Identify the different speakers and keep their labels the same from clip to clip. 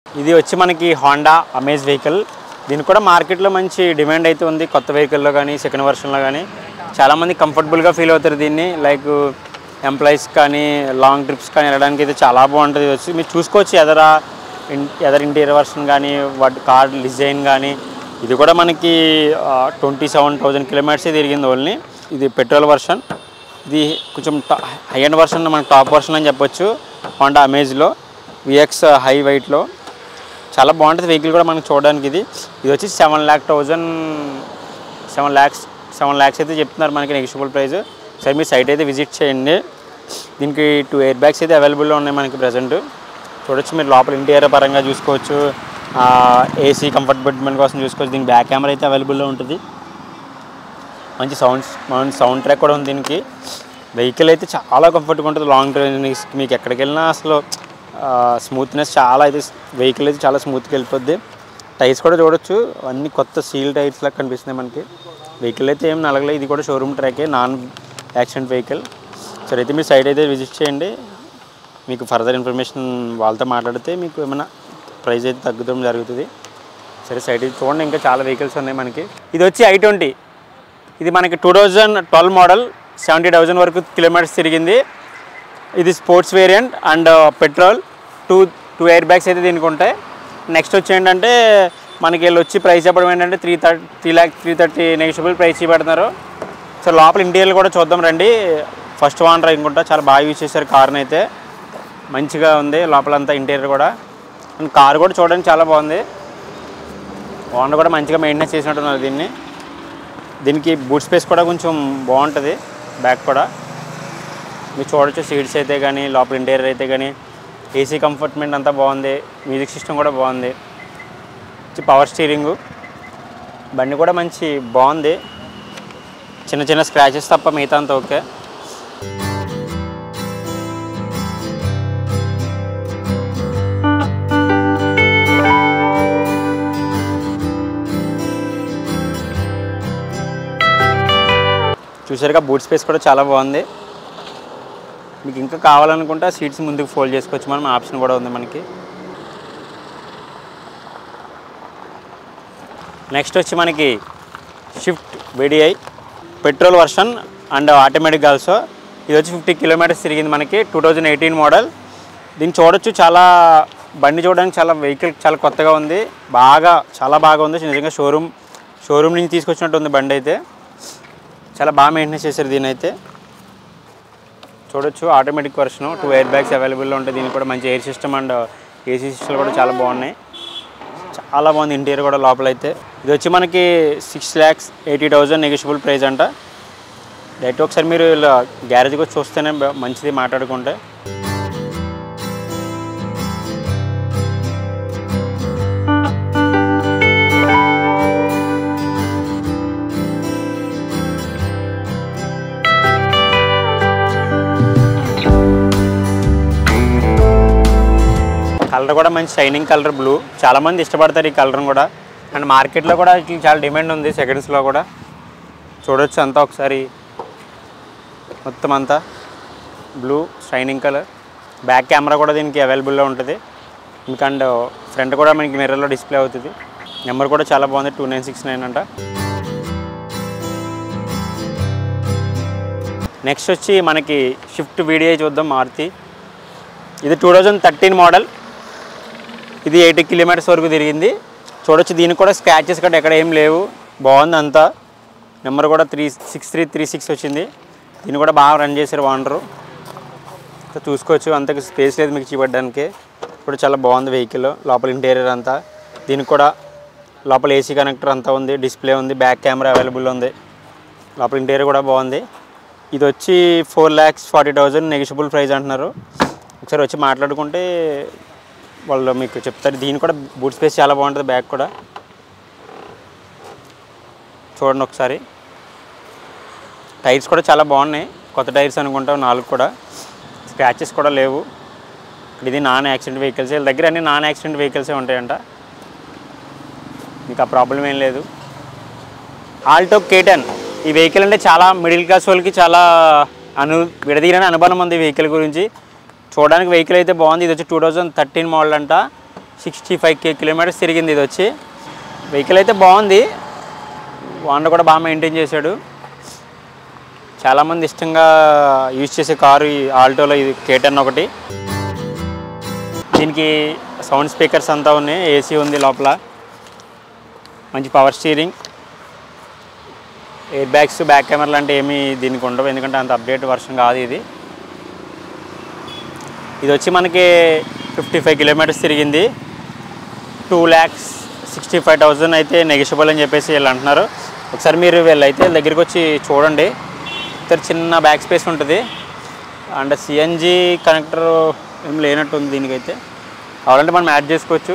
Speaker 1: ఇది వచ్చి మనకి హోండా అమేజ్ వెహికల్ దీనికి కూడా మార్కెట్లో మంచి డిమాండ్ అయితే ఉంది కొత్త వెహికల్లో కానీ సెకండ్ వర్షన్లో కానీ చాలామంది కంఫర్టబుల్గా ఫీల్ అవుతారు దీన్ని లైక్ ఎంప్లాయీస్ కానీ లాంగ్ ట్రిప్స్ కానీ వెళ్ళడానికి అయితే చాలా బాగుంటుంది ఇది వచ్చి మీరు చూసుకోవచ్చు ఎదర ఎదర్ ఇంటీరియర్ వర్షన్ కానీ వాటి కార్ డిజైన్ కానీ ఇది కూడా మనకి ట్వంటీ సెవెన్ థౌజండ్ కిలోమీటర్స్ తిరిగింది ఓన్లీ ఇది పెట్రోల్ వర్షన్ ఇది కొంచెం హై అండ్ వర్షన్ మన టాప్ వర్షన్ అని చెప్పొచ్చు హోండా అమేజ్లో విఎక్స్ హై వెయిట్లో చాలా బాగుంటుంది వెహికల్ కూడా మనకు చూడడానికి ఇది ఇది వచ్చి seven lakh thousand seven lakhs seven lakhs అయితే చెప్తున్నారు మనకి నెగిషియబుల్ ప్రైస్ సరే మీరు సైట్ అయితే విజిట్ చేయండి దీనికి టూ ఎయిర్ బ్యాగ్స్ అయితే అవైలబుల్లో ఉన్నాయి మనకి ప్రజెంట్ చూడొచ్చు మీరు లోపల ఇంటీరియర్ పరంగా చూసుకోవచ్చు ఏసీ కంఫర్టబుల్మెంట్ కోసం చూసుకోవచ్చు దీనికి బ్యాక్ కెమెరా అయితే అవైలబుల్లో ఉంటుంది మంచి సౌండ్స్ మంచి సౌండ్ ట్రాక్ కూడా ఉంది దీనికి వెహికల్ అయితే చాలా కంఫర్ట్గా ఉంటుంది లాంగ్ డ్రైవ్స్ మీకు ఎక్కడికి వెళ్ళినా అసలు స్మూత్నెస్ చాలా అయితే వెహికల్ అయితే చాలా స్మూత్గా వెళ్ళిపోద్ది టైర్స్ కూడా చూడొచ్చు అన్ని కొత్త సీల్ టైర్స్ లాగా కనిపిస్తున్నాయి మనకి వెహికల్ అయితే ఏం నలగలేదు ఇది కూడా షోరూమ్ ట్రాకే నాన్ యాక్సిడెంట్ వెహికల్ సరే అయితే మీరు సైడ్ అయితే విజిట్ చేయండి మీకు ఫర్దర్ ఇన్ఫర్మేషన్ వాళ్ళతో మాట్లాడితే మీకు ఏమైనా ప్రైస్ అయితే తగ్గడం జరుగుతుంది సరే సైడ్ అయితే చూడండి ఇంకా చాలా వెహికల్స్ ఉన్నాయి మనకి ఇది వచ్చి ఐ ట్వంటీ ఇది మనకి two thousand twelve model seventy thousand వరకు కిలోమీటర్స్ తిరిగింది ఇది sports variant and petrol two two air bags అయితే దీనికి ఉంటాయి నెక్స్ట్ వచ్చి ఏంటంటే మనకి వీళ్ళు వచ్చి ప్రైస్ చెప్పడం ఏంటంటే three thirty three lakh three thirty negotiable price ఇవ్వబడుతున్నారు సో లోపల ఇంటీరియర్ కూడా చూద్దాం రండి ఫస్ట్ వన్ అనుకుంటా చాలా బాగా యూజ్ చేశారు కార్ని అయితే మంచిగా ఉంది లోపలంతా ఇంటీరియర్ కూడా అండ్ కార్ కూడా చూడడానికి చాలా బాగుంది ఓనర్ కూడా మంచిగా మెయింటెనెన్స్ చేసినట్టున్నారు దీన్ని దీనికి బూట్ స్పేస్ కూడా కొంచెం బాగుంటుంది బ్యాక్ కూడా మీరు చూడొచ్చు సీట్స్ అయితే కానీ లోపల ఇంటీరియర్ అయితే కానీ ఏసీ కంఫర్ట్మెంట్ అంతా బాగుంది మ్యూజిక్ సిస్టమ్ కూడా బాగుంది మంచి పవర్ స్టీరింగు బండి కూడా మంచి బాగుంది చిన్న చిన్న స్క్రాచెస్ తప్ప మిగతా అంతా ఓకే చూసారుగా బూట్ స్పేస్ కూడా చాలా బాగుంది మీకు ఇంకా కావాలనుకుంటే సీట్స్ ముందుకు ఫోల్డ్ చేసుకోవచ్చు మనం ఆప్షన్ కూడా ఉంది మనకి నెక్స్ట్ వచ్చి మనకి Swift VDI petrol version and automatic also ఇది వచ్చి ఫిఫ్టీ కిలోమీటర్స్ తిరిగింది మనకి టూ థౌజండ్ ఎయిటీన్ మోడల్ దీన్ని చూడొచ్చు చాలా బండి చూడడానికి చాలా వెహికల్ చాలా కొత్తగా ఉంది బాగా చాలా బాగా ఉంది నిజంగా షోరూమ్ షోరూమ్ నుంచి తీసుకొచ్చినట్టు ఉంది బండి అయితే చాలా బాగా మెయింటెనెన్స్ చేశారు దీని అయితే చూడొచ్చు automatic version two air bags అవైలబుల్లో ఉంటాయి దీనికి కూడా మంచి air system and AC system కూడా చాలా బాగున్నాయి చాలా బాగుంది ఇంటీరియర్ కూడా లోపల అయితే ఇది వచ్చి మనకి six lakhs eighty thousand negotiable price అంట డైరెక్ట్ ఒకసారి మీరు ఇలా గ్యారేజ్కి వచ్చి చూస్తేనే బా- మంచిది మాట్లాడుకుంటే కలర్ కూడా మంచి షైనింగ్ కలర్ బ్లూ చాలా మంది ఇష్టపడతారు ఈ కలర్ కూడా అండ్ మార్కెట్లో కూడా వీటికి చాలా డిమాండ్ ఉంది సెకండ్స్లో కూడా చూడొచ్చు అంతా ఒకసారి మొత్తం అంతా blue shining colour back camera కూడా దీనికి అవైలబుల్లో ఉంటుంది ఇంకా అండ్ ఫ్రంట్ కూడా మనకి మిర్రర్లో డిస్ప్లే అవుతుంది నెంబర్ కూడా చాలా బాగుంది టూ నైన్ సిక్స్ నైన్ అంట నెక్స్ట్ వచ్చి మనకి షిఫ్ట్ వీడియో చూద్దాం మారుతి ఇది టూ థౌజండ్ థర్టీన్ మోడల్ ఇది ఎయిటీ కిలోమీటర్స్ వరకు తిరిగింది చూడొచ్చు దీనికి కూడా స్క్రాచెస్ కూడా ఎక్కడ ఏం లేవు బాగుంది అంతా నెంబర్ కూడా three six three three six వచ్చింది దీన్ని కూడా బాగా రన్ చేశారు వాండరు సో చూసుకోవచ్చు అంత స్పేస్ లేదు మీకు చూపడానికి ఇప్పుడు చాలా బాగుంది వెహికల్ లోపల ఇంటీరియర్ అంతా దీనికి కూడా లోపల ఏసీ కనెక్టర్ అంతా ఉంది డిస్ప్లే ఉంది బ్యాక్ కెమెరా అవైలబుల్ ఉంది లోపల ఇంటీరియర్ కూడా బాగుంది ఇది వచ్చి four lakhs forty thousand negotiable price అంటున్నారు ఒకసారి వచ్చి మాట్లాడుకుంటే వాళ్ళు మీకు చెప్తారు దీని కూడా బూట్ స్పేస్ చాలా బాగుంటుంది బ్యాగ్ కూడా చూడండి ఒకసారి టైర్స్ కూడా చాలా బాగున్నాయి కొత్త టైర్స్ అనుకుంటా నాలుగు కూడా స్క్రాచెస్ కూడా లేవు ఇది నాన్ యాక్సిడెంట్ వెహికల్స్ వీళ్ళ దగ్గర అన్ని నాన్ యాక్సిడెంట్ వెహికల్సే ఉంటాయంట మీకు ఆ ప్రాబ్లం ఏం లేదు ఆల్టో కేటన్ ఈ వెహికల్ అంటే చాలా మిడిల్ క్లాస్ వాళ్ళకి చాలా అను విడదీయని అనుబంధం ఉంది ఈ వెహికల్ గురించి చూడడానికి వెహికల్ అయితే బాగుంది ఇది వచ్చి టూ థౌజండ్ థర్టీన్ మోడల్ అంట సిక్స్టీ ఫైవ్ కే కిలోమీటర్స్ తిరిగింది ఇది వచ్చి వెహికల్ అయితే బాగుంది వాండర్ కూడా బాగా మెయింటైన్ చేశాడు చాలామంది ఇష్టంగా యూజ్ చేసే కారు ఈ ఆల్టోలో ఇది కేటన్ ఒకటి దీనికి సౌండ్ స్పీకర్స్ అంతా ఉన్నాయి ఏసీ ఉంది లోపల మంచి power steering air bags back camera లాంటి ఏమీ దీనికి ఉండవు ఎందుకంటే అంత అప్డేట్ వర్షన్ కాదు ఇది ఇది వచ్చి మనకి ఫిఫ్టీ ఫైవ్ కిలోమీటర్స్ తిరిగింది two lakhs sixty five thousand అయితే నెగిషియబుల్ అని చెప్పేసి వీళ్ళు అంటున్నారు ఒకసారి మీరు వీళ్ళైతే వీళ్ళ దగ్గరికి వచ్చి చూడండి ఇక్కడ చిన్న బ్యాక్ స్పేస్ ఉంటుంది అండ్ సిఎన్జి కనెక్టర్ ఏం లేనట్టు ఉంది దీనికైతే కావాలంటే మనం యాడ్ చేసుకోవచ్చు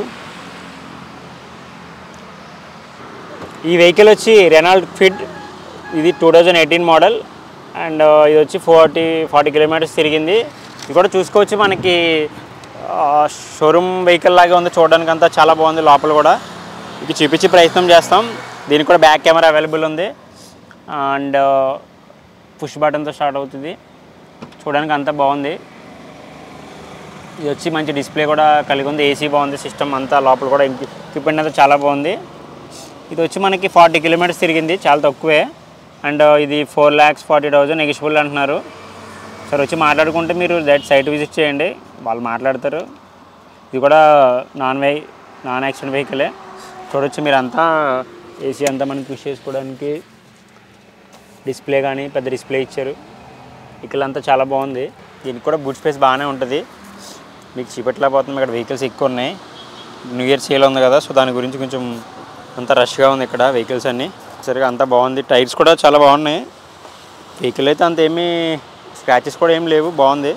Speaker 1: ఈ వెహికల్ వచ్చి రెనాల్డ్ ఫిడ్ ఇది two thousand eighteen model and ఇది వచ్చి ఫార్టీ ఫార్టీ కిలోమీటర్స్ తిరిగింది ఇది కూడా చూసుకోవచ్చు మనకి షోరూమ్ వెహికల్ లాగే ఉంది చూడడానికి అంతా చాలా బాగుంది లోపల కూడా ఇది చూపించి ప్రయత్నం చేస్తాం దీనికి కూడా బ్యాక్ కెమెరా అవైలబుల్ ఉంది అండ్ పుష్ బటన్తో స్టార్ట్ అవుతుంది చూడడానికి అంతా బాగుంది ఇది వచ్చి మంచి డిస్ప్లే కూడా కలిగి ఉంది ఏసీ బాగుంది సిస్టమ్ అంతా లోపల కూడా ఎక్విప్మెంట్ అంతా చాలా బాగుంది ఇది వచ్చి మనకి ఫార్టీ కిలోమీటర్స్ తిరిగింది చాలా తక్కువే అండ్ ఇది four lakhs forty thousand negotiable అంటున్నారు సరే వచ్చి మాట్లాడుకుంటే మీరు దట్ సైట్ విజిట్ చేయండి వాళ్ళు మాట్లాడతారు ఇది కూడా నాన్ వై నాన్ యాక్సిడెంట్ వెహికలే చూడొచ్చు మీరు అంతా ఏసీ అంతా మనం పుష్ చేసుకోవడానికి డిస్ప్లే కానీ పెద్ద డిస్ప్లే ఇచ్చారు ఇక్కడ అంతా చాలా బాగుంది దీనికి కూడా బూట్ స్పేస్ బాగానే ఉంటుంది మీకు చూపెట్టలేకపోతుంది ఇక్కడ వెహికల్స్ ఎక్కువ ఉన్నాయి న్యూ ఇయర్ సేల్ ఉంది కదా సో దాని గురించి కొంచెం అంత రష్గా ఉంది ఇక్కడ వెహికల్స్ అన్నీ సరిగా అంతా బాగుంది టైర్స్ కూడా చాలా బాగున్నాయి వెహికల్ అయితే అంత ఏమీ స్క్రాచెస్ కూడా ఏం లేవు బాగుంది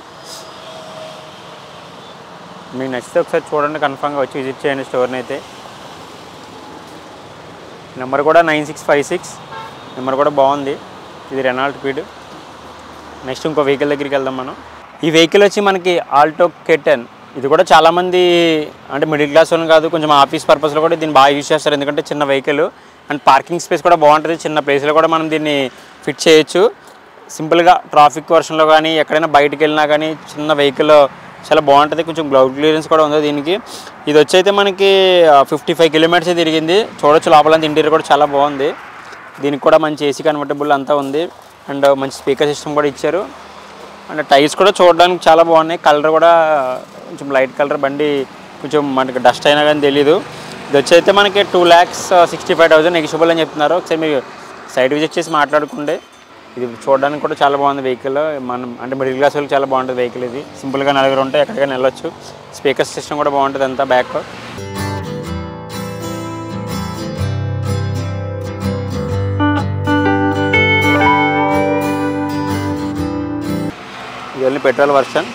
Speaker 1: మీకు నచ్చితే ఒకసారి చూడండి కన్ఫామ్గా వచ్చి విజిట్ చేయండి స్టోర్ని అయితే నెంబర్ కూడా nine six five six number కూడా బాగుంది ఇది రెనాల్ట్ స్పీడ్ నెక్స్ట్ ఇంకో వెహికల్ దగ్గరికి వెళ్దాం మనం ఈ వెహికల్ వచ్చి మనకి ఆల్టో కెటన్ ఇది కూడా చాలామంది అంటే మిడిల్ క్లాస్ వాళ్ళు కాదు కొంచెం ఆఫీస్ పర్పస్లో కూడా దీన్ని బాగా యూజ్ చేస్తారు ఎందుకంటే చిన్న వెహికల్ అండ్ పార్కింగ్ స్పేస్ కూడా బాగుంటుంది చిన్న ప్లేస్లో కూడా మనం దీన్ని ఫిట్ చేయొచ్చు సింపుల్గా ట్రాఫిక్ వర్షంలో కానీ ఎక్కడైనా బయటికి వెళ్ళినా కానీ చిన్న వెహికల్ చాలా బాగుంటుంది కొంచెం గ్లౌడ్ క్లియరెన్స్ కూడా ఉంది దీనికి ఇది వచ్చి అయితే మనకి ఫిఫ్టీ ఫైవ్ కిలోమీటర్స్ తిరిగింది చూడొచ్చు లోపలంతా ఇంటీరియర్ కూడా చాలా బాగుంది దీనికి కూడా మంచి ఏసీ కన్వర్టబుల్ అంతా ఉంది అండ్ మంచి స్పీకర్ సిస్టమ్ కూడా ఇచ్చారు అండ్ టైర్స్ కూడా చూడడానికి చాలా బాగున్నాయి కలర్ కూడా కొంచెం లైట్ కలర్ బండి కొంచెం మనకి డస్ట్ అయినా కానీ తెలీదు ఇది వచ్చి అయితే మనకి two lakhs sixty five thousand negotiable అని చెప్తున్నారు ఒకసారి మీరు సైడ్ విజిట్ చేసి మాట్లాడుకుంటే ఇది చూడడానికి కూడా చాలా బాగుంది వెహికల్ మనం అంటే మిడిల్ క్లాస్ వాళ్ళకి చాలా బాగుంటుంది వెహికల్ ఇది సింపుల్గా నలుగురు ఉంటే ఎక్కడికైనా వెళ్ళొచ్చు స్పీకర్ సిస్టమ్ కూడా బాగుంటుంది అంతా బ్యాక్ ఇది ఓన్లీ పెట్రోల్ వర్షన్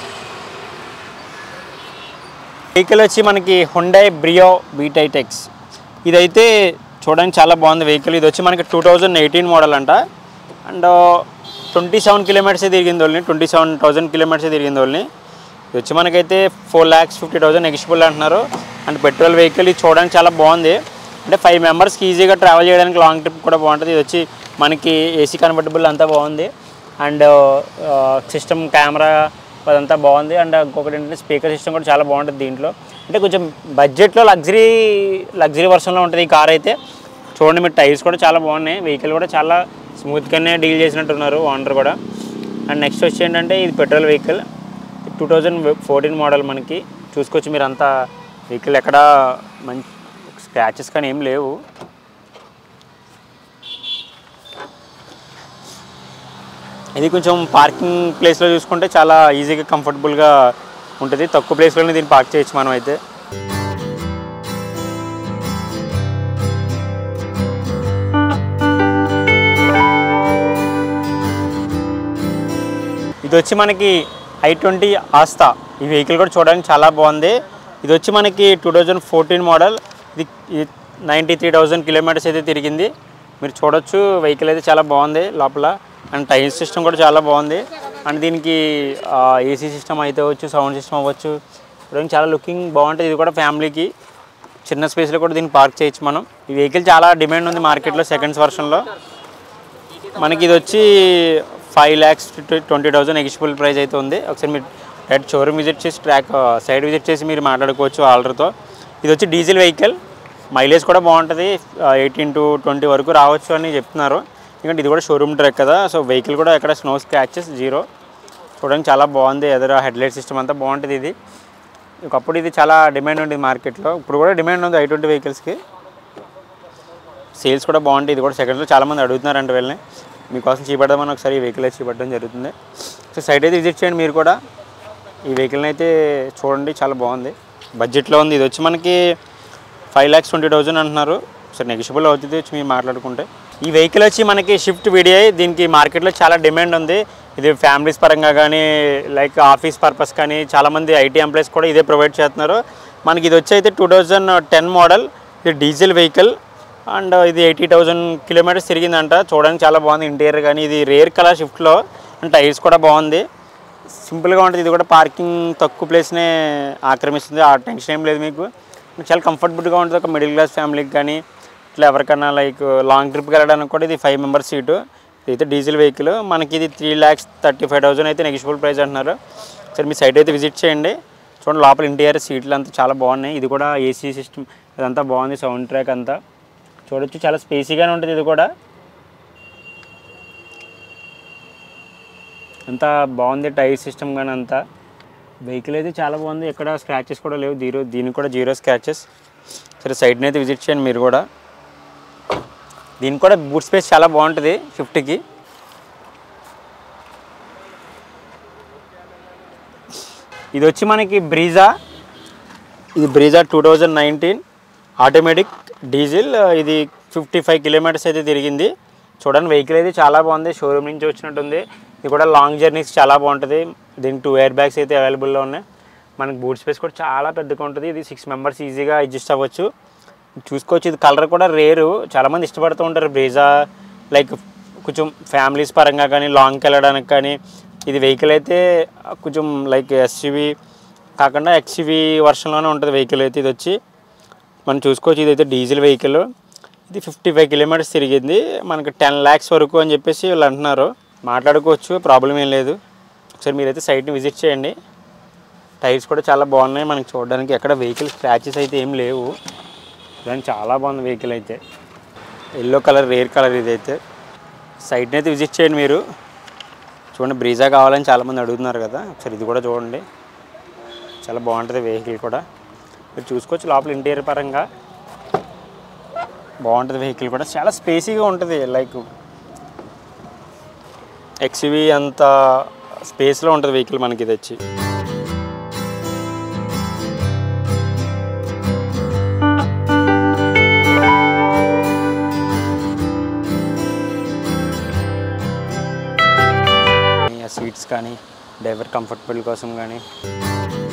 Speaker 1: వెహికల్ వచ్చి మనకి హుండై బ్రియో బీటైటెక్స్ ఇదైతే చూడడానికి చాలా బాగుంది వెహికల్ ఇది వచ్చి మనకి టూ థౌజండ్ ఎయిటీన్ మోడల్ అంట అండ్ ట్వంటీ సెవెన్ కిలోమీటర్స్ తిరిగింది వాళ్ళని ట్వంటీ సెవెన్ థౌసండ్ కిలోమీటర్స్ తిరిగింది వాళ్ళని ఇది వచ్చి మనకైతే ఫోర్ ల్యాక్స్ ఫిఫ్టీ థౌసండ్ ఎక్స్పుల్ అంటున్నారు అండ్ పెట్రోల్ వెహికల్ ఇది చూడడానికి చాలా బాగుంది అంటే ఫైవ్ మెంబర్స్కి ఈజీగా ట్రావెల్ చేయడానికి లాంగ్ ట్రిప్ కూడా బాగుంటుంది ఇది వచ్చి మనకి ఏసీ కన్వర్టబుల్ అంతా బాగుంది అండ్ సిస్టమ్ కెమెరా అదంతా బాగుంది అండ్ ఇంకొకటి ఏంటంటే స్పీకర్ సిస్టమ్ కూడా చాలా బాగుంటుంది దీంట్లో అంటే కొంచెం బడ్జెట్లో లగ్జరీ లగ్జరీ వర్షన్లో ఉంటుంది ఈ కార్ అయితే చూడండి మీరు టైర్స్ కూడా చాలా బాగున్నాయి వెహికల్ కూడా చాలా స్మూత్గానే డీల్ చేసినట్టున్నారు ఓనర్ కూడా అండ్ నెక్స్ట్ వచ్చి ఏంటంటే ఇది petrol vehicle two thousand fourteen model మనకి చూసుకోవచ్చు మీరు అంతా వెహికల్ ఎక్కడ మంచి స్క్రాచెస్ కానీ ఏం లేవు ఇది కొంచెం పార్కింగ్ ప్లేస్లో చూసుకుంటే చాలా ఈజీగా కంఫర్టబుల్గా ఉంటుంది తక్కువ ప్లేస్లోనే దీన్ని పార్క్ చేయొచ్చు మనం అయితే ఇది వచ్చి మనకి ఐ ట్వంటీ ఆస్తా ఈ వెహికల్ కూడా చూడడానికి చాలా బాగుంది ఇది వచ్చి మనకి టూ థౌజండ్ ఫోర్టీన్ మోడల్ ఇది నైంటీ త్రీ థౌజండ్ కిలోమీటర్స్ అయితే తిరిగింది మీరు చూడొచ్చు వెహికల్ అయితే చాలా బాగుంది లోపల అండ్ టైర్ సిస్టమ్ కూడా చాలా బాగుంది అండ్ దీనికి ఏసీ సిస్టమ్ అయితే అవ్వచ్చు సౌండ్ సిస్టమ్ అవ్వచ్చు చూడడానికి చాలా లుకింగ్ బాగుంటుంది ఇది కూడా ఫ్యామిలీకి చిన్న స్పేస్లో కూడా దీన్ని పార్క్ చేయొచ్చు మనం ఈ వెహికల్ చాలా డిమాండ్ ఉంది మార్కెట్లో సెకండ్స్ వర్షన్లో మనకి ఇది వచ్చి five lakhs twenty thousand negotiable price అయితే ఉంది ఒకసారి మీరు డైరెక్ట్ షోరూమ్ విజిట్ చేసి ట్రాక్ సైడ్ విజిట్ చేసి మీరు మాట్లాడుకోవచ్చు ఆర్డర్తో ఇది వచ్చి డీజిల్ వెహికల్ మైలేజ్ కూడా బాగుంటుంది ఎయిటీన్ టు ట్వంటీ వరకు రావచ్చు అని చెప్తున్నారు ఎందుకంటే ఇది కూడా షోరూమ్ ట్రక్ కదా సో వెహికల్ కూడా ఎక్కడ స్నో స్క్రాచెస్ జీరో చూడడానికి చాలా బాగుంది ఎదురు హెడ్లైట్ సిస్టమ్ అంతా బాగుంటుంది ఇది ఒకప్పుడు ఇది చాలా డిమాండ్ ఉండేది మార్కెట్లో ఇప్పుడు కూడా డిమాండ్ ఉంది ఐ ట్వంటీ వెహికల్స్కి సేల్స్ కూడా బాగుంటాయి ఇది కూడా సెకండ్లో చాలామంది అడుగుతున్నారంట వెళ్ళని మీకోసం చూపెడదామని ఒకసారి ఈ వెహికల్ అయితే చూపెట్టడం జరుగుతుంది సో సైట్ అయితే విజిట్ చేయండి మీరు కూడా ఈ వెహికల్ని అయితే చూడండి చాలా బాగుంది బడ్జెట్లో ఉంది ఇది వచ్చి మనకి ఫైవ్ ల్యాక్స్ ట్వంటీ థౌజండ్ అంటున్నారు సరే నెగిషియబుల్ అవుతుంది వచ్చి మీరు మాట్లాడుకుంటే ఈ వెహికల్ వచ్చి మనకి షిఫ్ట్ వీడిఐ దీనికి మార్కెట్లో చాలా డిమాండ్ ఉంది ఇది ఫ్యామిలీస్ పరంగా కానీ లైక్ ఆఫీస్ పర్పస్ కానీ చాలామంది ఐటీ ఎంప్లాయీస్ కూడా ఇదే ప్రొవైడ్ చేస్తున్నారు మనకి ఇది వచ్చి అయితే టూ థౌజండ్ టెన్ మోడల్ ఇది డీజిల్ వెహికల్ అండ్ ఇది ఎయిటీ థౌజండ్ కిలోమీటర్స్ తిరిగిందంట చూడడానికి చాలా బాగుంది ఇంటీరియర్ కానీ ఇది రేర్ కలర్ షిఫ్ట్లో అండ్ టైర్స్ కూడా బాగుంది సింపుల్గా ఉంటుంది ఇది కూడా పార్కింగ్ తక్కువ ప్లేస్నే ఆక్రమిస్తుంది ఆ టెన్షన్ ఏం లేదు మీకు చాలా కంఫర్టబుల్గా ఉంటుంది ఒక మిడిల్ క్లాస్ ఫ్యామిలీకి కానీ ఇట్లా ఎవరికైనా లైక్ లాంగ్ ట్రిప్కి వెళ్ళడానికి కూడా ఇది ఫైవ్ మెంబర్స్ సీటు ఇదైతే డీజిల్ వెహికల్ మనకి ఇది three lakhs thirty five thousand అయితే నెగిషియబుల్ ప్రైస్ అంటున్నారు సరే మీ సైట్ అయితే విజిట్ చేయండి చూడండి లోపల ఇంటీరియర్ సీట్లు అంతా చాలా బాగున్నాయి ఇది కూడా ఏసీ సిస్టమ్ ఇదంతా బాగుంది సౌండ్ ట్రాక్ అంతా చూడొచ్చు చాలా స్పేసీగానే ఉంటుంది ఇది కూడా అంతా బాగుంది టైర్ సిస్టమ్ కానీ అంతా వెహికల్ అయితే చాలా బాగుంది ఎక్కడ స్క్రాచెస్ కూడా లేవు జీరో దీనికి కూడా జీరో స్క్రాచెస్ సరే సైడ్ని అయితే విజిట్ చేయండి మీరు కూడా దీనికి కూడా బూట్ స్పేస్ చాలా బాగుంటుంది ఫిఫ్టీకి ఇది వచ్చి మనకి బ్రీజా ఇది Brezza two thousand nineteen automatic diesel ఇది ఫిఫ్టీ ఫైవ్ కిలోమీటర్స్ అయితే తిరిగింది చూడండి వెహికల్ అయితే చాలా బాగుంది షోరూమ్ నుంచి వచ్చినట్టుంది ఇది కూడా లాంగ్ జర్నీస్ చాలా బాగుంటుంది దీనికి టూ ఎయిర్ బ్యాగ్స్ అయితే అవైలబుల్లో ఉన్నాయి మనకి బూట్ స్పేస్ కూడా చాలా పెద్దగా ఉంటుంది ఇది సిక్స్ మెంబర్స్ ఈజీగా అడ్జస్ట్ అవ్వచ్చు చూసుకోవచ్చు ఇది కలర్ కూడా రేరు చాలామంది ఇష్టపడుతూ ఉంటారు బ్రీజా లైక్ కొంచెం ఫ్యామిలీస్ పరంగా కానీ లాంగ్కి వెళ్ళడానికి కానీ ఇది వెహికల్ అయితే కొంచెం లైక్ ఎస్యూవి కాకుండా ఎక్స్యూవి వర్షన్లోనే ఉంటుంది వెహికల్ అయితే ఇది వచ్చి మనం చూసుకోవచ్చు ఇదైతే డీజిల్ వెహికల్ ఇది ఫిఫ్టీ ఫైవ్ కిలోమీటర్స్ తిరిగింది మనకి టెన్ ల్యాక్స్ వరకు అని చెప్పేసి వీళ్ళు అంటున్నారు మాట్లాడుకోవచ్చు ప్రాబ్లం ఏం లేదు ఒకసారి మీరైతే సైట్ని విజిట్ చేయండి టైర్స్ కూడా చాలా బాగున్నాయి మనకి చూడడానికి ఎక్కడ వెహికల్ స్క్రాచెస్ అయితే ఏం లేవు దానికి చాలా బాగుంది వెహికల్ అయితే ఎల్లో కలర్ రేర్ కలర్ ఇదైతే సైట్ని అయితే విజిట్ చేయండి మీరు చూడండి బ్రీజా కావాలని చాలామంది అడుగుతున్నారు కదా ఒకసారి ఇది కూడా చూడండి చాలా బాగుంటుంది వెహికల్ కూడా మీరు చూసుకోవచ్చు లోపల ఇంటీరియర్ పరంగా బాగుంటుంది వెహికల్ కూడా చాలా స్పేసీగా ఉంటుంది లైక్ ఎక్స్వి అంత స్పేస్లో ఉంటుంది వెహికల్ మనకి ఇది వచ్చి సీట్స్ కానీ డ్రైవర్ కంఫర్టబుల్ కోసం కానీ